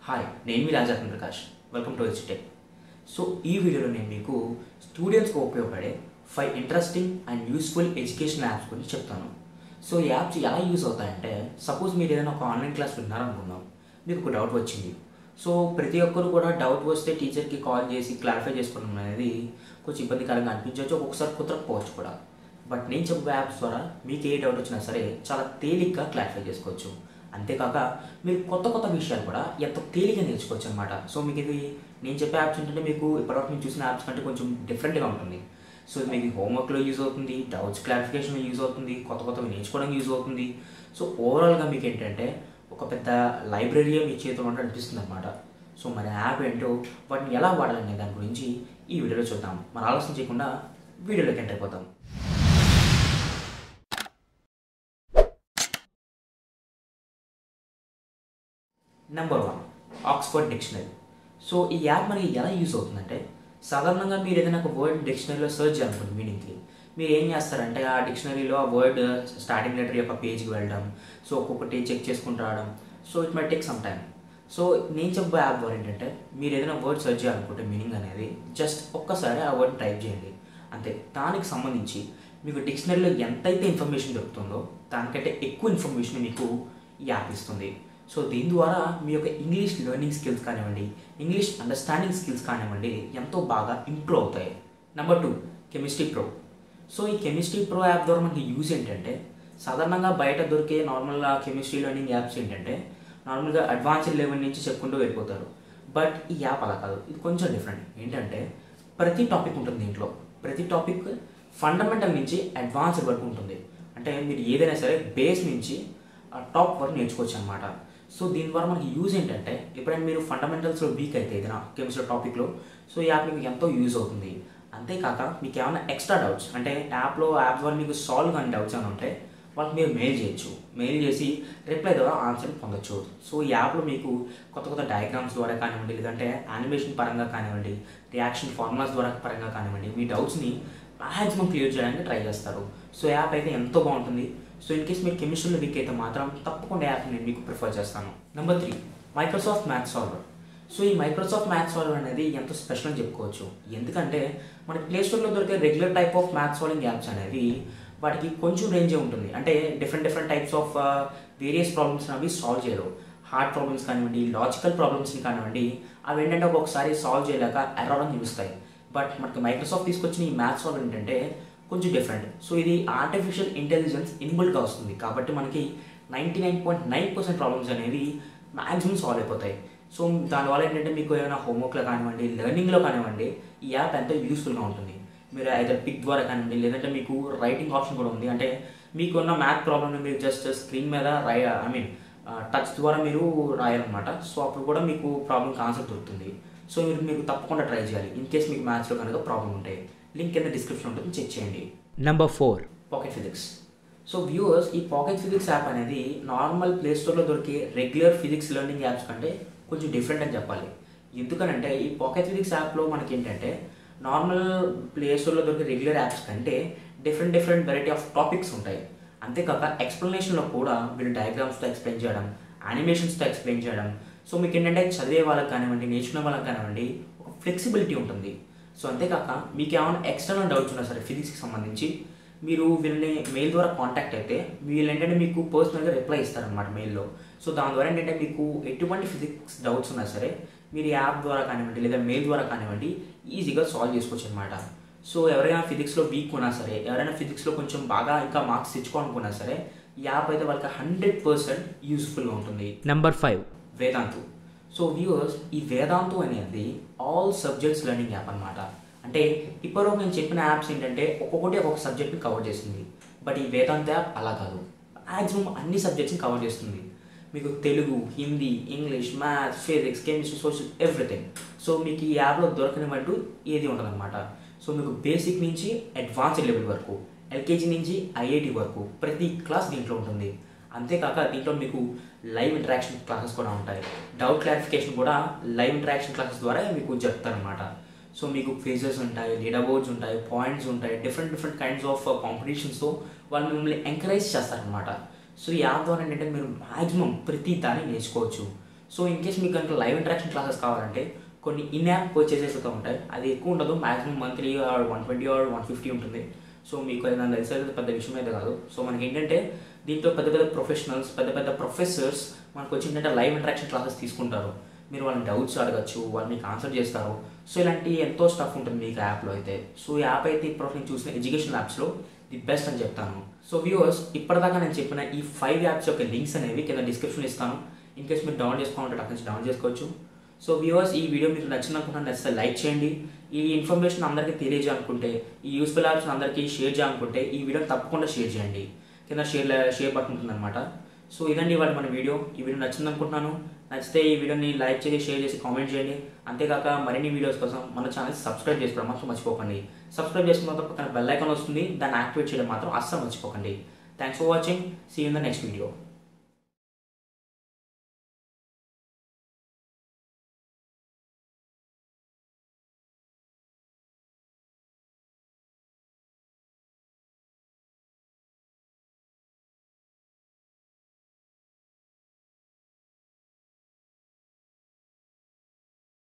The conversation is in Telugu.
హాయ్ నేను మీ రాజాత్మ ప్రకాష్ వెల్కమ్ టు హెచ్టెక్ సో ఈ వీడియోలో నేను మీకు స్టూడెంట్స్కి ఉపయోగపడే five interesting and useful education apps గురించి చెప్తాను సో ఈ యాప్స్ ఎలా యూస్ అవుతాయంటే సపోజ్ మీరు ఏదైనా ఒక ఆన్లైన్ క్లాస్ విన్నారనుకుందాం మీకు ఒక డౌట్ వచ్చింది సో ప్రతి ఒక్కరు కూడా డౌట్ వస్తే టీచర్కి కాల్ చేసి క్లారిఫై చేసుకోవడం అనేది కొంచెం ఇబ్బందికరంగా అనిపించవచ్చు ఒక్కొక్కసారి కుదరకపోవచ్చు కూడా బట్ నేను చెప్పే యాప్స్ ద్వారా మీకు ఏ డౌట్ వచ్చినా సరే చాలా తేలిగ్గా క్లారిఫై చేసుకోవచ్చు అంతేకాక మీరు కొత్త కొత్త విషయాలు కూడా ఎంతో తేలిగ్గా నేర్చుకోవచ్చు అనమాట సో మీకు ఇది నేను చెప్పే యాప్స్ ఏంటంటే మీకు ఇప్పటివరకు నేను చూసిన యాప్స్ కంటే కొంచెం డిఫరెంట్గా ఉంటుంది సో ఇది మీకు హోంవర్క్లో యూజ్ అవుతుంది డౌట్స్ క్లారిఫికేషన్లో యూజ్ అవుతుంది కొత్త కొత్తవి నేర్చుకోవడానికి యూజ్ అవుతుంది సో ఓవరాల్గా మీకు ఏంటంటే ఒక పెద్ద లైబ్రరీ మీ చేతిలో ఉంటే అనిపిస్తుంది అనమాట సో మరి యాప్ ఏంటో వాటిని ఎలా వాడాలనే దాని గురించి ఈ వీడియోలో చూద్దాం మరి ఆలోచన చేయకుండా వీడియోలోకి ఎంటర్ అయిపోతాం number one Oxford dictionary so ఈ యాప్ మనకి ఎలా యూజ్ అవుతుందంటే సాధారణంగా మీరు ఏదైనా ఒక వర్డ్ డిక్షనరీలో సెర్చ్ చేయాలనుకోండి మీనింగ్కి మీరు ఏం చేస్తారంటే ఆ డిక్షనరీలో ఆ వర్డ్ స్టార్టింగ్ లెటర్ యొక్క పేజ్కి వెళ్ళడం సో ఒక్కొక్కటి చెక్ చేసుకుంటూ రావడం so it may take some time so నేను చెప్పే యాప్ ద్వారా ఏంటంటే మీరు ఏదైనా వర్డ్ సెర్చ్ చేయాలనుకుంటే మీనింగ్ అనేది జస్ట్ ఒక్కసారి ఆ వర్డ్ టైప్ చేయండి అంతే దానికి సంబంధించి మీకు డిక్షనరీలో ఎంతైతే ఇన్ఫర్మేషన్ దొరుకుతుందో దానికంటే ఎక్కువ ఇన్ఫర్మేషన్ మీకు ఈ యాప్ ఇస్తుంది సో దీని ద్వారా మీ యొక్క ఇంగ్లీష్ లెర్నింగ్ స్కిల్స్ కానివ్వండి ఇంగ్లీష్ అండర్స్టాండింగ్ స్కిల్స్ కానివ్వండి ఎంతో బాగా ఇంప్రూవ్ అవుతాయి number two chemistry pro so ఈ కెమిస్ట్రీ ప్రో యాప్ ద్వారా మనకి యూజ్ ఏంటంటే సాధారణంగా బయట దొరికే నార్మల్ కెమిస్ట్రీ లెర్నింగ్ యాప్స్ ఏంటంటే నార్మల్గా అడ్వాన్స్డ్ లెవెల్ నుంచి చెప్పుకుంటూ వెళ్ళిపోతారు బట్ ఈ యాప్ అలా కాదు ఇది కొంచెం డిఫరెంట్ ఏంటంటే ప్రతి టాపిక్ ఉంటుంది దీంట్లో ప్రతి టాపిక్ ఫండమెంటల్ నుంచి అడ్వాన్స్డ్ వరకు ఉంటుంది అంటే మీరు ఏదైనా సరే బేస్ నుంచి టాప్ వరకు నేర్చుకోవచ్చు అనమాట సో దీని ద్వారా మనకి యూజ్ ఏంటంటే ఎప్పుడైనా మీరు ఫండమెంటల్స్లో వీక్ అయితే ఏదైనా కెమిస్ట్రీ టాపిక్లో సో ఈ యాప్ మీకు ఎంతో యూజ్ అవుతుంది అంతేకాక మీకు ఏమైనా ఎక్స్ట్రా డౌట్స్ అంటే యాప్లో యాప్ ద్వారా మీకు సాల్వ్ కానీ డౌట్స్ ఏమైనా ఉంటే వాళ్ళకి మీరు మెయిల్ చేయొచ్చు మెయిల్ చేసి రిప్లై ద్వారా ఆన్సర్ పొందొచ్చు సో ఈ యాప్లో మీకు కొత్త కొత్త డయాగ్రామ్స్ ద్వారా కానివ్వండి లేదంటే యానిమేషన్ పరంగా కానివ్వండి రియాక్షన్ ఫార్ములాస్ ద్వారా పరంగా కానివ్వండి మీ డౌట్స్ని మ్యాక్సిమం క్లియర్ చేయడానికి ట్రై చేస్తారు సో యాప్ అయితే ఎంతో బాగుంటుంది సో ఇన్ కేస్ మీరు కెమిస్ట్రీలో వీక్ అయితే మాత్రం తప్పకుండా యాప్ నేను మీకు ప్రిఫర్ చేస్తాను number three Microsoft maths solver so ఈ మైక్రోసాఫ్ట్ మ్యాథ్స్ సాల్వర్ అనేది ఎంతో స్పెషల్ అని చెప్పుకోవచ్చు ఎందుకంటే మనకి ప్లే స్టోర్లో దొరికే regular type of maths solving apps అనేవి వాటికి కొంచెం రేంజే ఉంటుంది అంటే different different types of various problems అవి సాల్వ్ చేయలేవు హార్డ్ ప్రాబ్లమ్స్ కానివ్వండి లాజికల్ ప్రాబ్లమ్స్ని కానివ్వండి అవి ఏంటంటే ఒక్కొక్కసారి సాల్వ్ చేయలేక ఎర్రర్ అని చూపిస్తాయి బట్ మనకి మైక్రోసాఫ్ట్ తీసుకొచ్చిన ఈ మ్యాథ్స్ సాల్వ్ ఏంటంటే కొంచెం డిఫరెంట్ సో ఇది ఆర్టిఫిషియల్ ఇంటెలిజెన్స్ ఇన్బుల్గా వస్తుంది కాబట్టి మనకి ninety nine point nine percent problems అనేవి మ్యాక్సిమం సాల్వ్ అయిపోతాయి సో దానివల్ల ఏంటంటే మీకు ఏమైనా హోంవర్క్లో కానివ్వండి లెర్నింగ్లో కానివ్వండి ఈ యాప్ ఎంతో యూస్ఫుల్గా ఉంటుంది మీరు అయితే పిక్ ద్వారా కానివ్వండి లేదంటే మీకు రైటింగ్ ఆప్షన్ కూడా ఉంది అంటే మీకున్న మ్యాథ్ ప్రాబ్లమ్ని మీరు జస్ట్ స్క్రీన్ మీద రాయ ఐ మీన్ టచ్ ద్వారా మీరు రాయాలన్నమాట సో అప్పుడు కూడా మీకు ప్రాబ్లమ్కి ఆన్సర్ దొరుకుతుంది సో మీరు మీకు తప్పకుండా ట్రై చేయాలి ఇన్ కేస్ మీకు మ్యాథ్స్లో కనుక ప్రాబ్లం ఉంటాయి లింక్ కింద డిస్క్రిప్షన్ ఉంటుంది చెక్ చేయండి number four pocket physics so viewers ఈ పాకెట్ ఫిజిక్స్ యాప్ అనేది నార్మల్ ప్లే స్టోర్లో దొరికే రెగ్యులర్ ఫిజిక్స్ లెర్నింగ్ యాప్స్ కంటే కొంచెం డిఫరెంట్ అని చెప్పాలి ఎందుకనంటే ఈ పాకెట్ ఫిజిక్స్ యాప్లో మనకి ఏంటంటే నార్మల్ ప్లే స్టోర్లో దొరికే రెగ్యులర్ యాప్స్ కంటే different different variety of topics ఉంటాయి అంతేకాక ఎక్స్ప్లెనేషన్లో కూడా వీళ్ళు డయాగ్రామ్స్తో ఎక్స్ప్లెయిన్ చేయడం యానిమేషన్స్తో ఎక్స్ప్లెయిన్ చేయడం సో మీకు ఏంటంటే చదివే వాళ్ళకి కానివ్వండి నేర్చుకునే వాళ్ళకి కానివ్వండి ఒక ఫ్లెక్సిబిలిటీ ఉంటుంది సో అంతేకాక మీకు ఏమైనా ఎక్స్టర్నల్ డౌట్స్ ఉన్నా సరే ఫిజిక్స్కి సంబంధించి మీరు వీళ్ళని మెయిల్ ద్వారా కాంటాక్ట్ అయితే వీళ్ళు ఏంటంటే మీకు పర్సనల్గా రిప్లై ఇస్తారనమాట మెయిల్లో సో దాని ద్వారా ఏంటంటే మీకు ఎటువంటి ఫిజిక్స్ డౌట్స్ ఉన్నా సరే మీరు యాప్ ద్వారా కానివ్వండి లేదా మెయిల్ ద్వారా కానివ్వండి ఈజీగా సాల్వ్ చేసుకోవచ్చు అనమాట సో ఎవరైనా ఫిజిక్స్లో వీక్ ఉన్నా సరే ఎవరైనా ఫిజిక్స్లో కొంచెం బాగా ఇంకా మార్క్స్ తెచ్చుకోవాలనుకున్నా సరే ఈ యాప్ అయితే వాళ్ళకి హండ్రెడ్ పర్సెంట్ యూస్ఫుల్గా ఉంటుంది number five Vedantu so viewers ఈ వేదాంతు అనేది ఆల్ సబ్జెక్ట్స్ లెర్నింగ్ యాప్ అనమాట అంటే ఇప్పటివరకు నేను చెప్పిన యాప్స్ ఏంటంటే ఒక్కొక్కటి ఒక్కొక్క సబ్జెక్ట్ని కవర్ చేస్తుంది బట్ ఈ వేదాంత యాప్ అలా కాదు మ్యాక్సిమం అన్ని సబ్జెక్ట్స్ని కవర్ చేస్తుంది మీకు Telugu Hindi English maths physics chemistry social everything so మీకు ఈ యాప్లో దొరకనివంటూ ఏది ఉండదన్నమాట సో మీకు బేసిక్ నుంచి అడ్వాన్స్డ్ లెవెల్ వరకు ఎల్కేజీ నుంచి ఐఐటి వరకు ప్రతి క్లాస్ దీంట్లో ఉంటుంది అంతేకాక దీంట్లో మీకు లైవ్ ఇంటరాక్షన్ క్లాసెస్ కూడా ఉంటాయి డౌట్ క్లారిఫికేషన్ కూడా లైవ్ ఇంటరాక్షన్ క్లాసెస్ ద్వారా మీకు చెప్తారనమాట సో మీకు ఫేజెస్ ఉంటాయి లీడర్ బోర్డ్స్ ఉంటాయి పాయింట్స్ ఉంటాయి డిఫరెంట్ డిఫరెంట్ కైండ్స్ ఆఫ్ కాంపిటీషన్స్తో వాళ్ళు మిమ్మల్ని ఎంకరేజ్ చేస్తారనమాట సో ఈ యాప్ ద్వారా ఏంటంటే మీరు మ్యాక్సిమం ప్రతి దాన్ని నేర్చుకోవచ్చు సో ఇన్ కేస్ మీకు కనుక లైవ్ ఇంటరాక్షన్ క్లాసెస్ కావాలంటే కొన్ని ఇన్ యాప్ పర్చేసెస్ అయితే ఉంటాయి అది ఎక్కువ ఉండదు maximum monthly or one twenty or one fifty ఉంటుంది సో మీకు అది నాకు తెలిసి అయితే పెద్ద విషయం అయితే కాదు సో మనకి ఏంటంటే దీంట్లో పెద్ద పెద్ద ప్రొఫెషనల్స్ పెద్ద పెద్ద ప్రొఫెసర్స్ మనకు వచ్చి ఏంటంటే లైవ్ ఇంటరాక్షన్ క్లాసెస్ తీసుకుంటారు మీరు వాళ్ళని డౌట్స్ అడగచ్చు వాళ్ళు మీకు ఆన్సర్ చేస్తారు సో ఇలాంటి ఎంతో స్టఫ్ ఉంటుంది మీకు యాప్లో అయితే సో ఈ యాప్ అయితే ఇప్పుడు నేను చూసిన ఎడ్యుకేషన్ యాప్స్లో ది బెస్ట్ అని చెప్తాను సో వ్యూవర్స్ ఇప్పటిదాకా నేను చెప్పిన ఈ ఫైవ్ యాప్స్ యొక్క లింక్స్ అనేవి కింద డిస్క్రిప్షన్ ఇస్తాను ఇన్ కేస్ మీరు డౌన్లోడ్ చేసుకోవాలంటే అక్కడి నుంచి డౌన్లోడ్ చేసుకోవచ్చు సో వ్యూవర్స్ ఈ వీడియో మీకు నచ్చిననుకుంటే నచ్చితే లైక్ చేయండి ఈ ఇన్ఫర్మేషన్ అందరికీ తెలియజేయాలనుకుంటే ఈ యూస్ఫుల్ యాప్స్ అందరికీ షేర్ చేయాలనుకుంటే ఈ వీడియోని తప్పకుండా షేర్ చేయండి కింద షేర్ షేర్ బటన్ ఉంటుందన్నమాట సో ఇదండి ఇవాళ మన వీడియో ఈ వీడియో నచ్చింది అనుకుంటున్నాను నచ్చితే ఈ వీడియోని లైక్ చేసి షేర్ చేసి కామెంట్ చేయండి అంతేకాక మరిన్ని వీడియోస్ కోసం మన ఛానల్ సబ్స్క్రైబ్ చేసుకోవడం మాత్రం మర్చిపోకండి సబ్స్క్రైబ్ చేసుకున్న తర్వాత పక్కన బెల్ ఐకాన్ వస్తుంది దాన్ని యాక్టివేట్ చేయడం మాత్రం అస్సలు మర్చిపోకండి thanks for watching see in the next video